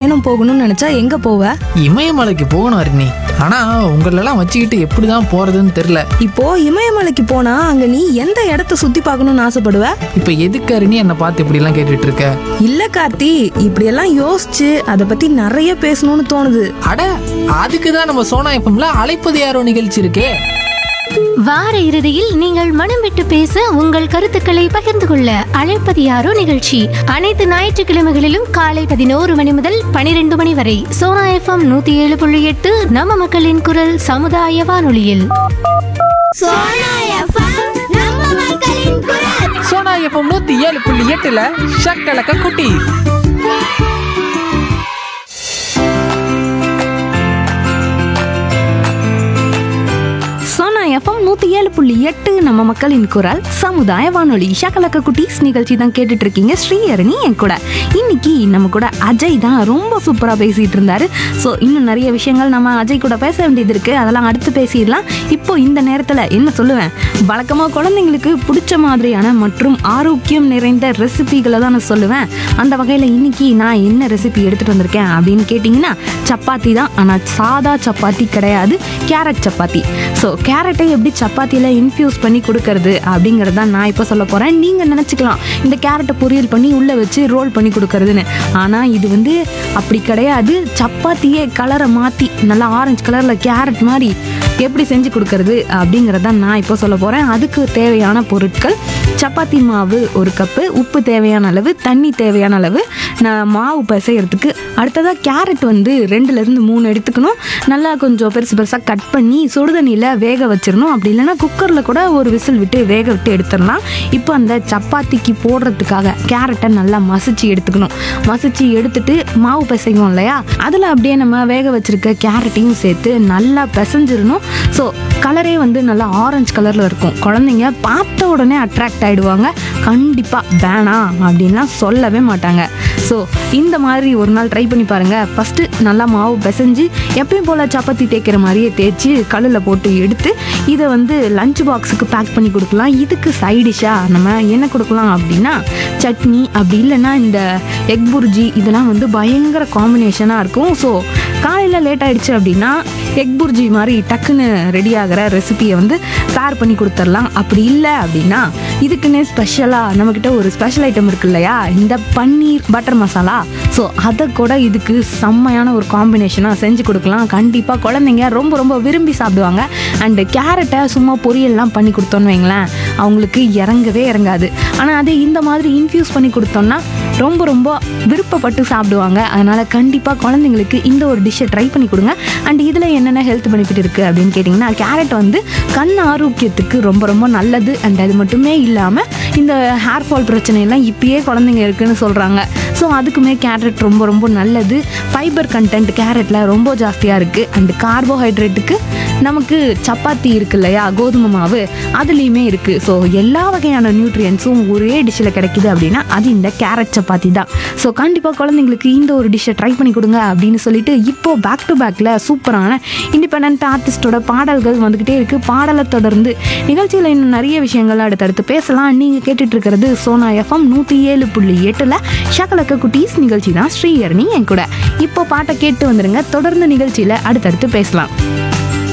பயணம் போகணும்னு நினைச்சா எங்க போவ இமயமலைக்கு போகணும் அருணி ஆனா உங்களெல்லாம் வச்சுக்கிட்டு எப்படிதான் போறதுன்னு தெரியல இப்போ இமயமலைக்கு போனா அங்க நீ எந்த இடத்த சுத்தி பார்க்கணும்னு ஆசைப்படுவ இப்ப எதுக்கு அருணி என்னை பார்த்து இப்படி எல்லாம் கேட்டுட்டு இருக்க இல்ல கார்த்தி இப்படியெல்லாம் யோசிச்சு அதை பத்தி நிறைய பேசணும்னு தோணுது அட அதுக்கு தான் நம்ம சோனா எஃப்எம்ல அழைப்பது யாரோ நிகழ்ச்சி இருக்கே வார இறுதியில் நீங்கள் மனம் விட்டு பேச உங்கள் கருத்துக்களை பகிர்ந்து கொள்ள அழைப்பது யாரோ நிகழ்ச்சி அனைத்து ஞாயிற்றுக்கிழமைகளிலும் காலை பதினோரு மணி முதல் பனிரெண்டு மணி வரை சோனா எஃப்எம் நூத்தி ஏழு புள்ளி எட்டு நம்ம மக்களின் குரல் சமுதாய வானொலியில் சோனா எஃப்எம் நம்ம மக்களின் குரல் சோனா எஃப்எம் நூத்தி ஏழு புள்ளி எட்டுல ஷக்கலக்க குட்டி சோனா எஃப்எம் நூத்தி ஏழு புள்ளி எட்டு நம்ம மக்களின் குரல் சமுதாய வானொலி ஷகலக்க குட்டீஸ் நிகழ்ச்சி தான் கேட்டுட்டு இருக்கீங்க ஸ்ரீஹரணி என் கூட இன்னைக்கு நம்ம கூட அஜய் தான் ரொம்ப சூப்பரா பேசிட்டு இருந்தாரு ஸோ இன்னும் நிறைய விஷயங்கள் நம்ம அஜய் கூட பேச வேண்டியது இருக்கு அதெல்லாம் அடுத்து பேசிடலாம் இப்போ இந்த நேரத்துல என்ன சொல்லுவேன் வழக்கமா குழந்தைங்களுக்கு பிடிச்ச மாதிரியான மற்றும் ஆரோக்கியம் நிறைந்த ரெசிபிகளை தான் நான் சொல்லுவேன் அந்த வகையில் இன்னைக்கு நான் என்ன ரெசிபி எடுத்துட்டு வந்திருக்கேன் அப்படின்னு கேட்டிங்கன்னா சப்பாத்தி தான் ஆனால் சாதா சப்பாத்தி கிடையாது கேரட் சப்பாத்தி ஸோ கேரட்டை எப்படி சப்பாத்தியில் இன்ஃப்யூஸ் பண்ணி கொடுக்கறது அப்படிங்கிறது தான் நான் இப்போ சொல்ல போகிறேன் நீங்கள் நினச்சிக்கலாம் இந்த கேரட்டை பொரியல் பண்ணி உள்ளே வச்சு ரோல் பண்ணி கொடுக்கறதுன்னு ஆனால் இது வந்து அப்படி கிடையாது சப்பாத்தியே கலரை மாற்றி நல்லா ஆரஞ்சு கலரில் கேரட் மாதிரி எப்படி செஞ்சு கொடுக்கறது அப்படிங்கிறத நான் இப்போ சொல்ல போகிறேன் அதுக்கு தேவையான பொருட்கள் சப்பாத்தி மாவு ஒரு கப்பு உப்பு தேவையான அளவு தண்ணி தேவையான அளவு நான் மாவு பிசைகிறதுக்கு அடுத்ததாக கேரட் வந்து ரெண்டுலேருந்து மூணு எடுத்துக்கணும் நல்லா கொஞ்சம் பெருசு பெருசாக கட் பண்ணி சுடுதண்ணியில் வேக வச்சிடணும் அப்படி இல்லைன்னா குக்கரில் கூட ஒரு விசில் விட்டு வேக விட்டு எடுத்துடலாம் இப்போ அந்த சப்பாத்திக்கு போடுறதுக்காக கேரட்டை நல்லா மசிச்சு எடுத்துக்கணும் மசிச்சு எடுத்துட்டு மாவு பிசைவோம் இல்லையா அதில் அப்படியே நம்ம வேக வச்சிருக்க கேரட்டையும் சேர்த்து நல்லா பிசைஞ்சிடணும் ஸோ கலரே வந்து நல்லா ஆரஞ்சு கலரில் இருக்கும் குழந்தைங்க பார்த்த உடனே அட்ராக்ட் ஆகிடுவாங்க கண்டிப்பாக வேணாம் அப்படின்லாம் சொல்லவே மாட்டாங்க ஸோ இந்த மாதிரி ஒரு நாள் ட்ரை பண்ணி பாருங்கள் ஃபஸ்ட்டு நல்லா மாவு பிசைஞ்சு எப்பயும் போல் சப்பாத்தி தேய்க்கிற மாதிரியே தேய்ச்சி கல்லில் போட்டு எடுத்து இதை வந்து லஞ்ச் பாக்ஸுக்கு பேக் பண்ணி கொடுக்கலாம் இதுக்கு சைடிஷாக நம்ம என்ன கொடுக்கலாம் அப்படின்னா சட்னி அப்படி இல்லைன்னா இந்த எக் புர்ஜி இதெல்லாம் வந்து பயங்கர காம்பினேஷனாக இருக்கும் ஸோ காலையில் லேட் ஆயிடுச்சு அப்படின்னா எக் புர்ஜி மாதிரி டக்குன்னு ரெடி ஆகிற ரெசிபியை வந்து பேர் பண்ணி கொடுத்துடலாம் அப்படி இல்லை அப்படின்னா இதுக்குன்னே ஸ்பெஷலாக நம்மக்கிட்ட ஒரு ஸ்பெஷல் ஐட்டம் இருக்கு இல்லையா இந்த பன்னீர் பட்டர் மசாலா ஸோ அதை கூட இதுக்கு செம்மையான ஒரு காம்பினேஷனாக செஞ்சு கொடுக்கலாம் கண்டிப்பாக குழந்தைங்க ரொம்ப ரொம்ப விரும்பி சாப்பிடுவாங்க அண்டு கேரட்டை சும்மா பொரியல்லாம் பண்ணி கொடுத்தோன்னு வைங்களேன் அவங்களுக்கு இறங்கவே இறங்காது ஆனால் அதே இந்த மாதிரி இன்ஃப்யூஸ் பண்ணி கொடுத்தோம்னா ரொம்ப ரொம்ப விருப்பப்பட்டு சாப்பிடுவாங்க அதனால் கண்டிப்பாக குழந்தைங்களுக்கு இந்த ஒரு டிஷ்ஷை ட்ரை பண்ணி கொடுங்க அண்ட் இதில் என்னென்ன ஹெல்த் பெனிஃபிட் இருக்குது அப்படின்னு கேட்டிங்கன்னா கேரட் வந்து கண் ஆரோக்கியத்துக்கு ரொம்ப ரொம்ப நல்லது அண்ட் அது மட்டுமே இல்லாமல் இந்த ஹேர் ஃபால் பிரச்சனையெல்லாம் இப்பயே குழந்தைங்க இருக்குன்னு சொல்கிறாங்க ஸோ அதுக்குமே கேரட் ரொம்ப ரொம்ப நல்லது ஃபைபர் கண்டென்ட் கேரட்டில் ரொம்ப ஜாஸ்தியாக இருக்குது அண்ட் கார்போஹைட்ரேட்டுக்கு நமக்கு சப்பாத்தி இருக்கு இல்லையா கோதுமை மாவு அதுலேயுமே இருக்குது ஸோ எல்லா வகையான நியூட்ரியன்ஸும் ஒரே டிஷ்ஷில் கிடைக்குது அப்படின்னா அது இந்த கேரட் சப்பாத்தி தான் ஸோ கண்டிப்பாக குழந்தைங்களுக்கு இந்த ஒரு டிஷ்ஷை ட்ரை பண்ணி கொடுங்க அப்படின்னு சொல்லிட்டு இப்போ பேக் டு பேக்கில் சூப்பரான இண்டிபெண்ட் ஆர்டிஸ்டோட பாடல்கள் வந்துக்கிட்டே இருக்குது பாடலை தொடர்ந்து நிகழ்ச்சியில் இன்னும் நிறைய விஷயங்கள் அடுத்தடுத்து பேசலாம் நீங்கள் கேட்டுட்டு இருக்கிறது சோனா எஃப்எம் நூற்றி ஏழு புள்ளி எட்டில் ஷகலக்க குட்டீஸ் நிகழ்ச்சி தான் ஸ்ரீஹரணி என் கூட இப்போ பாட்டை கேட்டு வந்துருங்க தொடர்ந்து நிகழ்ச்சியில் அடுத்தடுத்து பேசலாம்